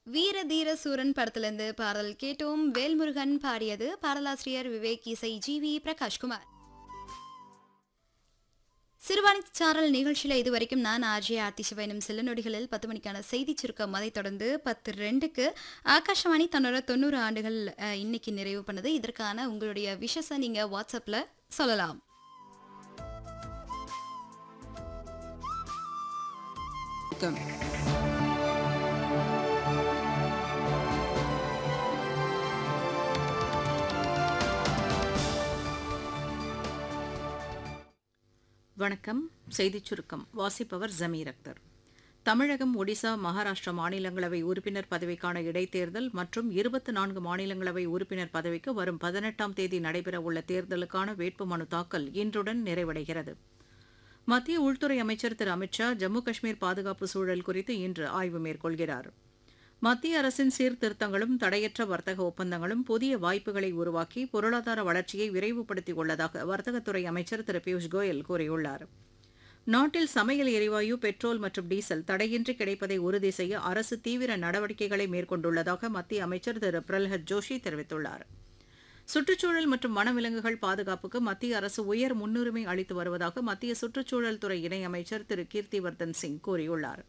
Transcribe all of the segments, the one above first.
வீர தீர சூரன் படத்திலிருந்து பாடல் கேட்டோம் வேல்முருகன் பாடியது பாடலாசிரியர் விவேக் இசை ஜி வி பிரகாஷ்குமார் சிறுவாணி சாரல் நிகழ்ச்சியில் இதுவரைக்கும் நான் ஆர்ஜே ஆர்த்தி சிவனும் சில நொடிகளில் பத்து மணிக்கான செய்தி சுருக்கம் அதைத் தொடர்ந்து பத்து ரெண்டுக்கு ஆகாஷவாணி தன்னோட தொண்ணூறு ஆண்டுகள் அஹ், இன்னைக்கு நிறைவு பண்ணது இதற்கான உங்களுடைய விஷஸை நீங்கள் வாட்ஸ்அப்பில் சொல்லலாம் வணக்கம் செய்திச் சுருக்கம் வாசிப்பவர் ஜமீர் அக்தர் தமிழகம் ஒடிசா மகாராஷ்டிரா மாநிலங்களவை உறுப்பினர் பதவிக்கான இடைத்தேர்தல் மற்றும் இருபத்தி நான்கு மாநிலங்களவை உறுப்பினர் பதவிக்கு வரும் பதினெட்டாம் தேதி நடைபெறவுள்ள தேர்தலுக்கான வேட்புமனு தாக்கல் இன்றுடன் நிறைவடைகிறது மத்திய உள்துறை அமைச்சர் திரு அமித்ஷா ஜம்மு காஷ்மீர் பாதுகாப்பு சூழல் குறித்து இன்று ஆய்வு மேற்கொள்கிறார் மத்திய அரசின் சீர்திருத்தங்களும் தடையற்ற வர்த்தக ஒப்பந்தங்களும் புதிய வாய்ப்புகளை உருவாக்கி பொருளாதார வளர்ச்சியை விரைவுபடுத்திக் உள்ளதாக வர்த்தகத்துறை அமைச்சர் திரு பியூஷ் கோயல் கூறியுள்ளார் நாட்டில் சமையல் எரிவாயு பெட்ரோல் மற்றும் டீசல் தடையின்றி கிடைப்பதை உறுதி செய்ய அரசு தீவிர நடவடிக்கைகளை மேற்கொண்டுள்ளதாக மத்திய அமைச்சர் திரு பிரல்ஹத் ஜோஷி தெரிவித்துள்ளார் சுற்றுச்சூழல் மற்றும் வனவிலங்குகள் பாதுகாப்புக்கு மத்திய அரசு உயர் முன்னுரிமை அளித்து வருவதாக மத்திய சுற்றுச்சூழல் துறை இணையமைச்சர் திரு கீர்த்திவர்தன் சிங் கூறியுள்ளார்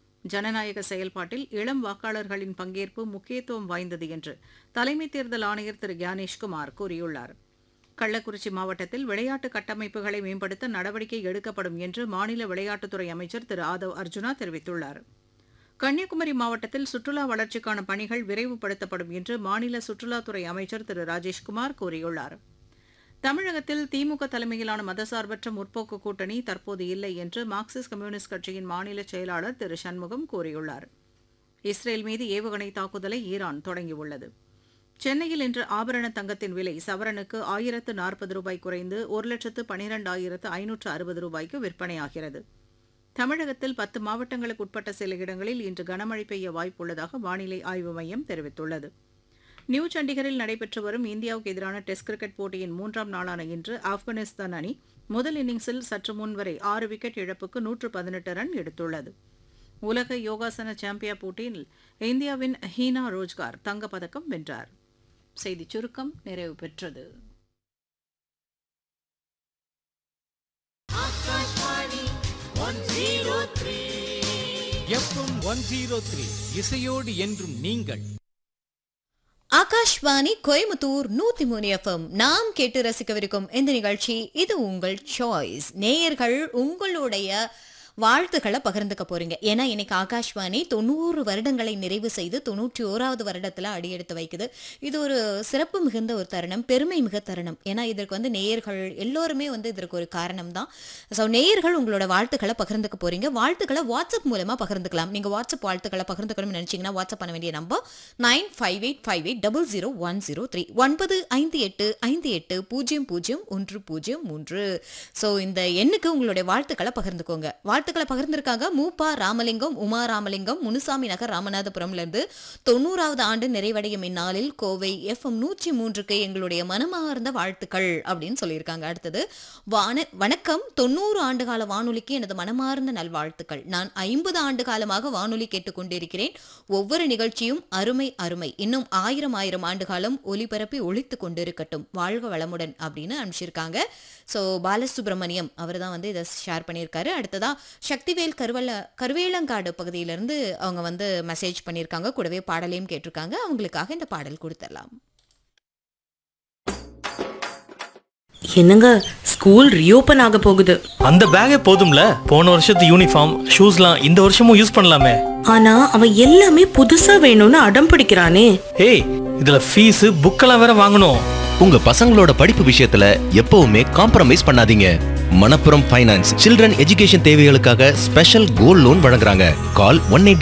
ஜனநாயக செயல்பாட்டில் இளம் வாக்காளர்களின் பங்கேற்பு முக்கியத்துவம் வாய்ந்தது என்று தலைமை தேர்தல் ஆணையர் திரு கியானேஷ்குமார் கூறியுள்ளார் கள்ளக்குறிச்சி மாவட்டத்தில் விளையாட்டு கட்டமைப்புகளை மேம்படுத்த நடவடிக்கை எடுக்கப்படும் என்று மாநில விளையாட்டுத்துறை அமைச்சர் திரு ஆதவ் அர்ஜுனா தெரிவித்துள்ளார் கன்னியாகுமரி மாவட்டத்தில் சுற்றுலா வளர்ச்சிக்கான பணிகள் விரைவுபடுத்தப்படும் என்று மாநில சுற்றுலாத்துறை அமைச்சர் திரு ராஜேஷ்குமார் கூறியுள்ளார் தமிழகத்தில் திமுக தலைமையிலான மதசார்பற்ற முற்போக்கு கூட்டணி தற்போது இல்லை என்று மார்க்சிஸ்ட் கம்யூனிஸ்ட் கட்சியின் மாநில செயலாளர் திரு சண்முகம் கூறியுள்ளார் இஸ்ரேல் மீது ஏவுகணை தாக்குதலை ஈரான் தொடங்கியுள்ளது சென்னையில் இன்று ஆபரண தங்கத்தின் விலை சவரனுக்கு ஆயிரத்து நாற்பது ரூபாய் குறைந்து ஒரு லட்சத்து பனிரெண்டாயிரத்து ஐநூற்று அறுபது ரூபாய்க்கு விற்பனையாகிறது தமிழகத்தில் பத்து மாவட்டங்களுக்கு உட்பட்ட சில இடங்களில் இன்று கனமழை பெய்ய வாய்ப்புள்ளதாக வானிலை ஆய்வு மையம் தெரிவித்துள்ளது நியூ சண்டிகரில் நடைபெற்று வரும் இந்தியாவுக்கு எதிரான டெஸ்ட் கிரிக்கெட் போட்டியின் மூன்றாம் நாளான இன்று ஆப்கானிஸ்தான் அணி முதல் இன்னிங்ஸில் சற்று முன் வரை ஆறு விக்கெட் இழப்புக்கு நூற்று பதினெட்டு ரன் எடுத்துள்ளது உலக யோகாசன சாம்பியன் போட்டியில் இந்தியாவின் ஹீனா ரோஜ்கார் தங்கப்பதக்கம் வென்றார் செய்திச் சுருக்கம் நிறைவு பெற்றது எஃப்எம் ஒன் ஜீரோ த்ரீ இசையோடு என்றும் நீங்கள் ஆகாஷ்வாணி கோயம்புத்தூர் நூத்தி மூணு எஃப்எம் நாம் கேட்டு ரசிக்கவிருக்கும் இந்த நிகழ்ச்சி இது உங்கள் சாய்ஸ் நேயர்கள் உங்களுடைய வாழ்த்துக்களை பகிர்ந்துக்க போறீங்க ஏன்னா இன்னைக்கு ஆகாஷ்வாணி தொண்ணூறு வருடங்களை நிறைவு செய்து தொண்ணூற்றி ஓராவது வருடத்துல அடியெடுத்து வைக்குது இது ஒரு சிறப்பு மிகுந்த ஒரு தருணம் பெருமை மிக தருணம் ஏன்னா இதற்கு வந்து நேயர்கள் எல்லோருமே வந்து இதற்கு ஒரு காரணம் தான் ஸோ நேயர்கள் உங்களோட வாழ்த்துக்களை பகிர்ந்துக்க போறீங்க வாழ்த்துக்களை வாட்ஸ்அப் மூலமா பகிர்ந்துக்கலாம் நீங்க வாட்ஸ்அப் வாழ்த்துக்களை பகிர்ந்துக்கணும்னு நினைச்சீங்கன்னா வாட்ஸ்அப் பண்ண வேண்டிய number nine five eight five eight double zero one zero three ஒன்பது ஐந்து எட்டு ஐந்து எட்டு பூஜ்ஜியம் பூஜ்ஜியம் ஒன்று பூஜ்ஜியம் மூன்று ஸோ இந்த எண்ணுக்கு உங்களுடைய வாழ்த்துக்களை பகிர்ந்துக்கோங்க வாழ்த்துக்களை பகிர்ந்திருக்காங்க மூப்பா ராமலிங்கம் உமா ராமலிங்கம் முனுசாமி நகர் ராமநாதபுரம்ல இருந்து தொண்ணூறாவது ஆண்டு நிறைவடையும் இந்நாளில் கோவை எஃப்எம் நூற்றி மூன்றுக்கு எங்களுடைய மனமார்ந்த வாழ்த்துக்கள் அப்படின்னு சொல்லியிருக்காங்க அடுத்தது வான வணக்கம் தொண்ணூறு ஆண்டு கால வானொலிக்கு எனது மனமார்ந்த நல்வாழ்த்துக்கள் நான் ஐம்பது ஆண்டு காலமாக வானொலி கேட்டுக்கொண்டிருக்கிறேன் ஒவ்வொரு நிகழ்ச்சியும் அருமை அருமை இன்னும் ஆயிரம் ஆயிரம் ஆண்டு காலம் ஒலிபரப்பி ஒழித்து கொண்டிருக்கட்டும் வாழ்க வளமுடன் அப்படின்னு அனுப்பிச்சிருக்காங்க ஸோ பாலசுப்ரமணியம் அவர் தான் வந்து இதை ஷேர் பண்ணியிருக்காரு அடுத்ததா சக்திவேல் கருவல கருவேலங்காடு பகுதியிலிருந்து அவங்க வந்து மெசேஜ் பண்ணியிருக்காங்க கூடவே பாடலையும் கேட்டிருக்காங்க அவங்களுக்காக இந்த பாடல் கொடுத்துடலாம் என்னங்க ஸ்கூல் ரீஓபன் ஆக போகுது அந்த பேக்கே போதும்ல போன வருஷத்து யூனிஃபார்ம் ஷூஸ்லாம் இந்த வருஷமும் யூஸ் பண்ணலாமே ஆனா அவன் எல்லாமே புதுசா வேணும்னு அடம் பிடிக்கிறானே ஏய் இதுல ஃபீஸ் புக்கெல்லாம் வேற வாங்கணும் உங்க பசங்களோட படிப்பு விஷயத்துல எப்பவுமே காம்ப்ரமைஸ் பண்ணாதீங்க மணப்புரம் ஃபைனான்ஸ் சில்ட்ரன் எஜுகேஷன் தேவைகளுக்காக ஸ்பெஷல் கோல்ட் லோன் வழங்குறாங்க கால் ஒன் எயிட்